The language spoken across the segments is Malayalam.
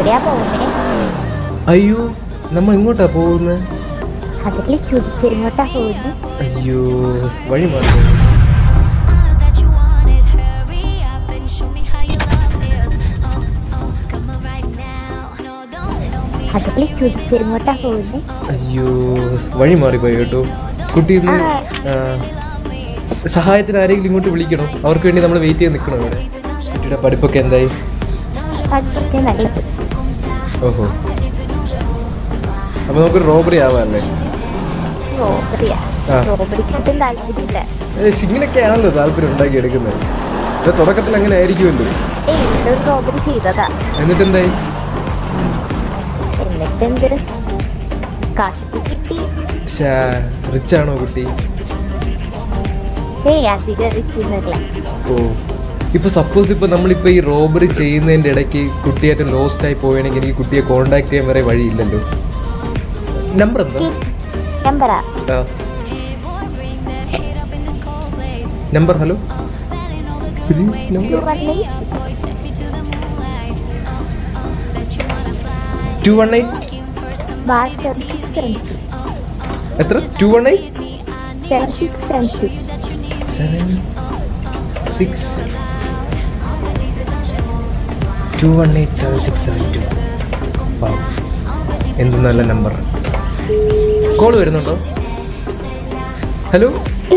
എവിടെയാ പോകുന്നേ അയ്യോ നമ്മൾ ഇങ്ങോട്ടാ പോകുന്നത് അതിൽ ചുടിച്ച് എങ്ങോട്ടാ പോകുന്നത് അയ്യോ വഴി മാറി that you wanted. Hurry up and show me how you love this. Oh, oh, come on right now. No, don't tell me. അതിൽ ചുടിച്ച് എങ്ങോട്ടാ പോകുന്നത് അയ്യോ വഴി മാറിപ്പോയി കേട്ടോ കുട്ടി ഇന്ന് ആ, സഹായത്തിന് ആരെങ്കിലും ഇങ്ങോട്ട് വിളിക്കണോ അവർക്ക് വേണ്ടി നമ്മൾ വെയിറ്റ് ചെയ്ത് നിൽക്കണോ ഇവിടെ കുട്ടിയുടെ പഠിപ്പൊക്കെ എന്തായി പഠിപ്പൊക്കെ നല്ലത് ഓഹോ അപ്പൊ നമുക്കൊരു റോബറി ആവാല്ലേ റോബറിയാ ആ. റോബറിക്കൊട്ടും താല്പര്യമില്ല ഏയ് ഇങ്ങനെയൊക്കെയാണല്ലോ താല്പര്യം ഉണ്ടാക്കി എടുക്കുന്നത് ഇത് തുടക്കത്തിൽ അങ്ങനെ ആയിരിക്കുമല്ലോ ഏയ് ഇതൊരു റോബറി ചെയ്തതാ എന്നിട്ട് എന്തായി എന്നിട്ട് എന്തൊരു കാശൊക്കെ കിട്ടി റിച്ച് ആണോ കുട്ടി ഏയ് അധികം റിച്ചില്ല ഓ ഇപ്പൊ സപ്പോസ് ഇപ്പൊ നമ്മളിപ്പോ ഈ റോബറി ചെയ്യുന്നതിന്റെ ഇടയ്ക്ക് കുട്ടിയായിട്ട് ലോസ്റ്റ് ആയി പോവുകയാണെങ്കിൽ എനിക്ക് കുട്ടിയെ കോണ്ടാക്ട് ചെയ്യാൻ വരെ വഴിയില്ലല്ലോ നമ്പർ എന്താ നമ്പറാ ആ. Number hello two one eight two one eight bar seven six seven two എത്ര two one eight seven six seven two seven six two one eight seven six seven two എന്ത് നല്ല നമ്പർ കോൾ വരുന്നുണ്ടോ ഹലോ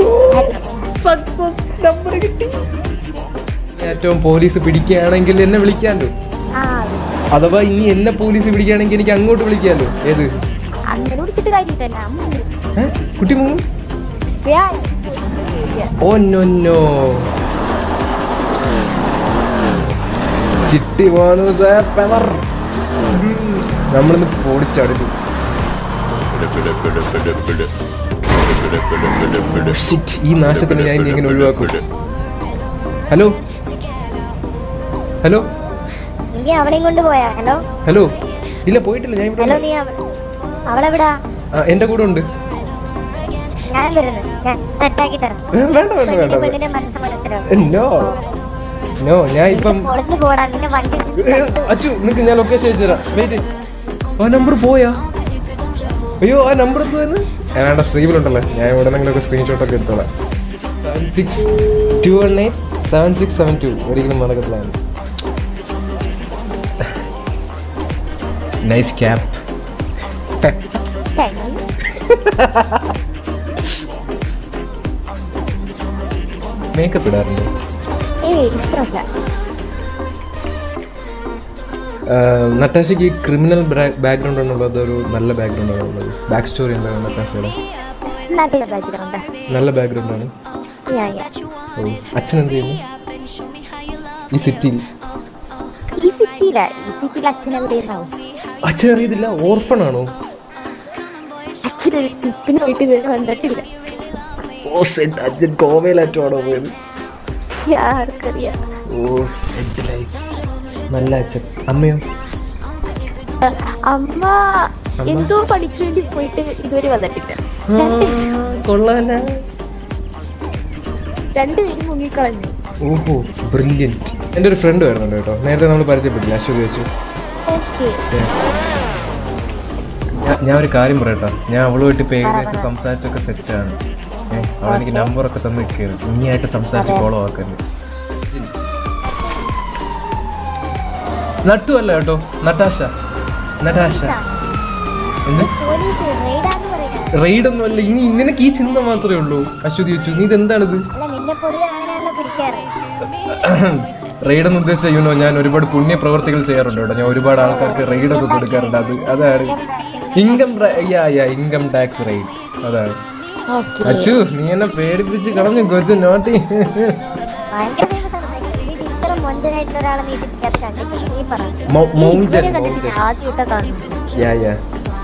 നമ്പർ കിട്ടി ഏറ്റവും പോലീസ് പിടിക്കുകയാണെങ്കിൽ എന്നെ വിളിക്കാമല്ലോ ആ അഥവാ ഇനി എന്നെ പോലീസ് പിടിക്കുകയാണെങ്കിൽ എനിക്ക് അങ്ങോട്ട് വിളിക്കാമല്ലോ ഏത് അങ്ങനെ വിളിച്ചിട്ട് കാര്യമില്ല അമ്മ ഏ? കുട്ടി മുങ്ങും വ്യാഴ ഓ നോ നോ ചിട്ടി മോനൂസേ പെവർ നമ്മളിന്ന് പൊടിച്ചടുക്കും Shit, ഈ നാശത്തിന് ഞാൻ ഇനി എങ്ങനെ ഒഴിവാക്കും ഹലോ ഹലോ നീ അവളെയും കൊണ്ട് പോയാ ഹലോ ഹലോ ഇല്ല പോയിട്ടില്ല ഞാൻ ഇവിടെ ഹലോ ഉണ്ട്. നീ അവ- അവളെവിടാ ആ, എന്റെ കൂടെ ഉണ്ട് ഞാൻ വരുന്നു ഞാൻ സെറ്റാക്കി തരാം ഏ, വേണ്ട വേണ്ട വേണ്ട പെണ്ണിന്റെ വേണ്ട പെണ്ണിന്റെ മനസ്സ് മനസ്സിലാവും നോ നോ ഞാൻ ഇപ്പം കോളേജിൽ പോടാ നിന്നെ വണ്ടി ഏ, അച്ചു നിനക്ക് ഞാൻ ലൊക്കേഷൻ അയച്ചു തരാം വെയിറ്റ് ആ നമ്പർ പോയാ അയ്യോ ആ നമ്പർ എന്തുവായിരുന്നു ഞാൻ വേണ്ട സ്ട്രീമിലുണ്ടല്ലോ ഞാൻ എവിടെന്നെങ്കിലൊക്കെ സ്ക്രീൻഷോട്ട് ഒക്കെ എടുത്തോളാം seven six two one eight seven six seven two ഒരിക്കലും മറക്കത്തിലാണ് നൈസ് ക്യാപ്പ് കഴിഞ്ഞു മേക്കപ്പ് ഇടാറുണ്ട് ഏയ് ഇഷ്ടമല്ല നട്ടാശയ്ക്ക് ക്രിമിനൽ ബാക്ക്ഗ്രൗണ്ട് ആണുള്ളത് അതൊരു നല്ല ബാക്ക്ഗ്രൗണ്ട് ആണുള്ളത് ബാക്ക് സ്റ്റോറി എന്താണ് നട്ടാശയുടെ നല്ല ബാക്ക്ഗ്രൗണ്ടാ നല്ല ബാക്ക്ഗ്രൗണ്ട് ആണ് യാ യാ ഓ അച്ഛൻ എന്ത് ചെയ്യുന്നു ഈ സിറ്റിയിൽ ഈ സിറ്റിയില ഈ സിറ്റിയിൽ അച്ഛൻ എവിടെയുണ്ടാവും അച്ഛൻ അറിയത്തില്ല ഓർഫൺ ആണോ അച്ഛൻ ഒരു ട്രിപ്പിന് പോയിട്ട് ഇതുവരെ വന്നിട്ടില്ല ഓ സെറ്റ് അച്ഛൻ കോവയിലാറ്റാണോ പോയത് ആർക്കറിയാം ഓ സെറ്റ് ലൈഫ് നല്ല അച്ഛൻ അമ്മയോ അമ്മ എന്തോ പണിക്ക് വേണ്ടി പോയിട്ട് ഇതുവരെ വന്നിട്ടില്ല കൊള്ളാല രണ്ടുപേരും മുങ്ങിക്കളഞ്ഞു ഓഹോ ബ്രില്യൻറ്റ് എൻ്റെ ഒരു ഫ്രണ്ട് വരുന്നുണ്ട് കേട്ടോ നേരത്തെ നമ്മൾ പരിചയപ്പെട്ടില്ല അശ്വതി വെച്ചു ഓക്കെ ഞാൻ- ഞാൻ ഒരു കാര്യം പറയട്ടോ ഞാൻ അവളുമായിട്ട് ഇപ്പൊ ഏകദേശം സംസാരിച്ചൊക്കെ സെറ്റാണ് ഏഹ് അവൾ എനിക്ക് നമ്പറൊക്കെ തന്ന് കയറി ഇനിയായിട്ട് സംസാരിച്ച് ഫോളോ ആക്കരുത് നട്ടു അല്ല കേട്ടോ നട്ടാശ നട്ടാശ എന്ത് പോലീസ് റെയ്ഡാന്ന് പറയുന്നത് റെയ്ഡ് ഒന്നും അല്ല ഇനി നിനക്ക് ഈ ചിന്ത മാത്രമേ ഉള്ളൂ അശ്വതി വെച്ചു നീ ഇതെന്താണിത് അല്ല നിന്നെ പൊതുവെ അങ്ങനെയാണല്ലോ പിടിക്കാറ് റെയ്ഡ് എന്ന് ഉദ്ദേശിച്ച യുനോ ഞാൻ ഒരുപാട് പുണ്യ പ്രവർത്തികൾ ചെയ്യാറുണ്ട് കേട്ടോ ഞാൻ ഒരുപാട് ആൾക്കാർക്ക് റെയ്ഡ് ഒക്കെ കൊടുക്കാറുണ്ട് അത് അതാണ് income yeah yeah income tax raid അതാണ് ഓക്കെ അച്ചു നീ എന്നെ പേടിപ്പിച്ച് കളഞ്ഞു കൊച്ചു നോട്ടി ഭയങ്കര ഫേമസാണ്. നീ ഇത്ര മൊഞ്ചനായിട്ടുള്ള ഒരാളെ നീ ഇതിനകത്ത് കണ്ടിട്ടില്ല. നീ പറ. മൗ- നീ മൗഞ്ചൻ, ഇതുവരെ കണ്ടിട്ടില്ല. മൗഞ്ചൻ. ആദ്യമായിട്ടാ കാണുന്നത്. യാ യാ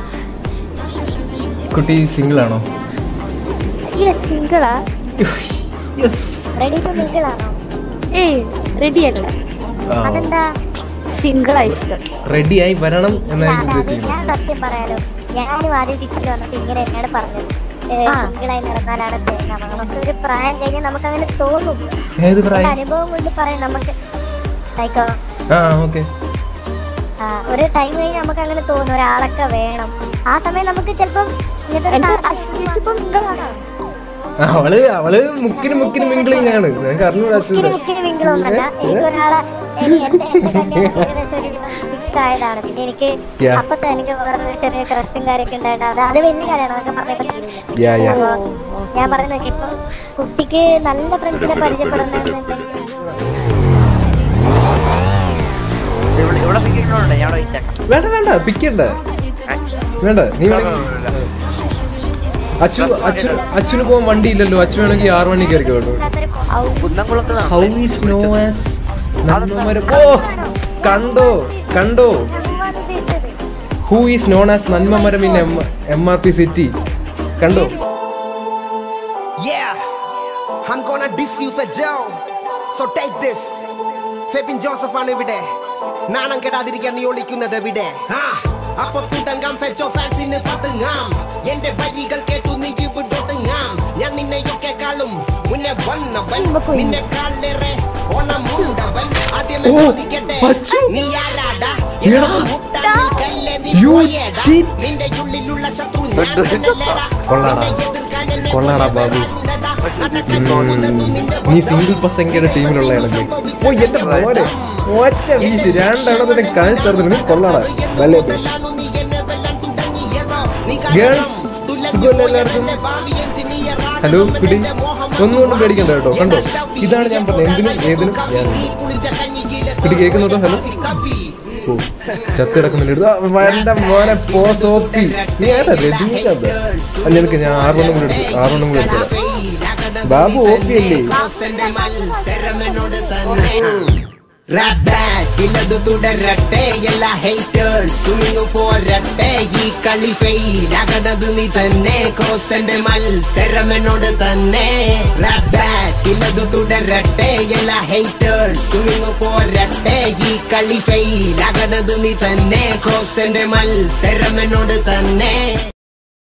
കുട്ടി സിംഗിൾ ആണോ ഈ സിംഗിളാ റെഡി ടു മിങ്കിൾ ആണോ ഏയ് റെഡി അല്ല അതെന്താ സിംഗിൾ ഇഷ്ടം റെഡി ആയി വരണം എന്നായിരിക്കും അതാണ് ഉദ്ദേശിക്കുന്നത് ഞാൻ സത്യം പറയാലോ ഞാനും ആദ്യം സിറ്റിയിൽ വന്നപ്പോ ഇങ്ങനെ എന്നോട് പറഞ്ഞത് സിംഗിളായി നടന്നാലാണ് തേങ്ങ പക്ഷെ ഒരു പ്രായം കഴിഞ്ഞാൽ നമുക്ക് അങ്ങനെ തോന്നും ഏത് ഒരു പ്രായം അനുഭവം കൊണ്ട് പറയാം നമുക്ക് ലൈക്ക് ആ ഓക്കെ ആ, ഒരു ടൈം കഴിഞ്ഞ് നമുക്ക് അങ്ങനെ തോന്നും ഒരാളൊക്കെ വേണം ആ സമയം നമുക്ക് ചിലപ്പം ഇങ്ങനത്തെ ഒരു എന്റെ സാഹചര്യം അശ്വതി ചേച്ചി ഇപ്പൊ മിങ്കിളാണ് അവള് അവള് മുക്കിന് മുക്കിന് മിങ്കിളിങ് ആണ് ഞങ്ങൾക്ക് അറിഞ്ഞൂടാ അച്ചു മുക്കിന് മുക്കിന് വിങ്കിളൊന്നല്ല എനിക്ക് ഒരാളെ എനി- എന്റെ എന്റെ കല്യാണം ഏകദേശം ഒരു ഫിക്സ് ആയതാണ് പിന്നെ എനിക്ക് Yeah. അപ്പൊ തന്നെ എനിക്ക് വേറൊരു ചെറിയ ക്രഷും കാര്യമൊക്കെ ഉണ്ടായിട്ട് അത് അത് വലിയ കാര്യമാണ് അതൊക്കെ പറഞ്ഞിട്ട് തീരില്ല. യാ യാ അപ്പൊ ഞാൻ പറയുന്നത് ഇപ്പൊ കുട്ടിക്ക് നല്ല ഫ്രണ്ട്സിനെ പരിചയപ്പെടണമെന്നുണ്ടെങ്കിൽ ഇവിടെ ഇവിടെ പിക്കിട്ടുണ്ടോ ഞാൻ അവിടെ വെച്ചേക്കാം വേണ്ട വേണ്ട പിക്കണ്ട വേണ്ട നീ വേണമെങ്കിൽ അച്ചു അച്ചു അച്ഛന് പോകാൻ വണ്ടി ഇല്ലല്ലോ അച്ചു വേണമെങ്കിൽ ആറ് മണി കയറി കേട്ടോ കുന്നംകുളത്ത് ഹൗ ഈസ് നോ ആസ് നന്മമരം ഓ കണ്ടോ കണ്ടോ ഹൂ ഈസ് നോൺ ആസ് നന്മമരം in M R P city കണ്ടോ Yeah, I'm gonna diss you for Joe. So take this. Febin Joseph ആണ് ഇവിടെ നാണം കെടാതിരിക്കാൻ നീ ഒളിക്കുന്നത് എവിടെ ആ, അപ്പൊ തുടങ്ങാം ഫെജോ ഫാൻസിന് പതുങ്ങാം എന്റെ വരികൾ കേട്ടു നീ വിടൊടുങ്ങാം ഞാൻ നിന്നെയൊക്കെ കാളും മുന്നേ വന്നവൻ നിന്നെക്കാളേറെ ഓണമുണ്ടവൻ ആദ്യമേ ഓ, ചോദിക്കട്ടെ അച്ചു. നീ ആരാടാ എടാ. മുട്ടാനിൽക്കല്ലേ നീ You പോയേടാ? cheat. നിന്റെ ഉള്ളിലുള്ള ശത്രു ഞാൻ തന്നെയല്ലേടാ? കൊള്ളാടാ. നിന്നെ എതിർക്കാൻ എന്നെ കൊള്ളാടാ ബാബു. നീ സിംഗിൾ പസംഗയുടെ ടീമിലുള്ളതാണെങ്കിൽ ഓ എന്റെ മോനെ ഒറ്റ വീശ് രണ്ടെണ്ണത്തിന് കാണിച്ചു തരുന്നു കൊള്ളാടാ വല്ലേ ഗേൾസ് സുഖമല്ലേ എല്ലാവർക്കും ഹലോ കുട്ടി ഒന്നുകൊണ്ടും പേടിക്കണ്ട കേട്ടോ കണ്ടോ ഇതാണ് ഞാൻ പറഞ്ഞത് എന്തിനും ഏതിനും ഞാൻ കുട്ടി കേൾക്കുന്നുണ്ടോ ഹലോ ഓ ചത്തിടക്കുന്നില്ല എന്റെ മോനെ പോ സോപ്പി നീ ഏതാ രജനീകാന്ത് ആ, നിനക്ക് ഞാൻ ആറെണ്ണം കൂടി എടുത്തു ആറെണ്ണം കൂടി എടുത്തതാ ബാബു ഓക്കെ അല്ലേ മത്സരമെന്നോട് തന്നെ ഇല്ലത് തുടരട്ടെ എല്ലാ ഹേറ്റേഴ്സും പോരട്ടെ ഈ കളി ഫെയിൽ ആകണത് നീ തന്നെ കോസന്റെ മത്സരമെന്നോട് തന്നെ ഇല്ലത് തുടരട്ടെ എല്ലാ ഹേറ്റേഴ്സും പോരട്ടെ ഈ കളി ഫെയിൽ ആകണത് നീ തന്നെ കോസന്റെ മത്സരമെന്നോട് തന്നെ